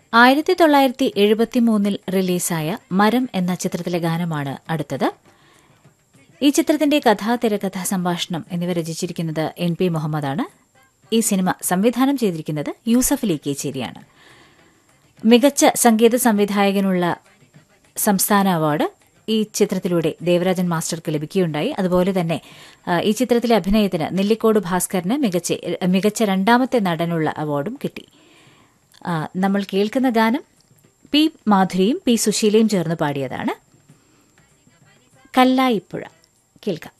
ആയിരത്തി തൊള്ളായിരത്തി എഴുപത്തി മൂന്നിൽ റിലീസായ മരം എന്ന ചിത്രത്തിലെ ഗാനമാണ് അടുത്തത് ഈ ചിത്രത്തിന്റെ കഥാ തിരക്കഥാ സംഭാഷണം എന്നിവ രചിച്ചിരിക്കുന്നത് എൻ പി മുഹമ്മദാണ് ഈ സിനിമ സംവിധാനം ചെയ്തിരിക്കുന്നത് യൂസഫ് അലി കേച്ചേരിയാണ് മികച്ച സംഗീത സംവിധായകനുള്ള സംസ്ഥാന അവാർഡ് ഈ ചിത്രത്തിലൂടെ ദേവരാജൻ മാസ്റ്റർക്ക് ലഭിക്കുകയുണ്ടായി അതുപോലെ തന്നെ ആ, ഈ ചിത്രത്തിലെ അഭിനയത്തിന് നെല്ലിക്കോട് ഭാസ്കറിന് മികച്ച മികച്ച രണ്ടാമത്തെ നടനുള്ള അവാർഡും കിട്ടി ആ, നമ്മൾ കേൾക്കുന്ന ഗാനം പി മാധുരിയും പി സുശീലയും ചേർന്ന് പാടിയതാണ് കല്ലായിപ്പുഴ കേൾക്കാം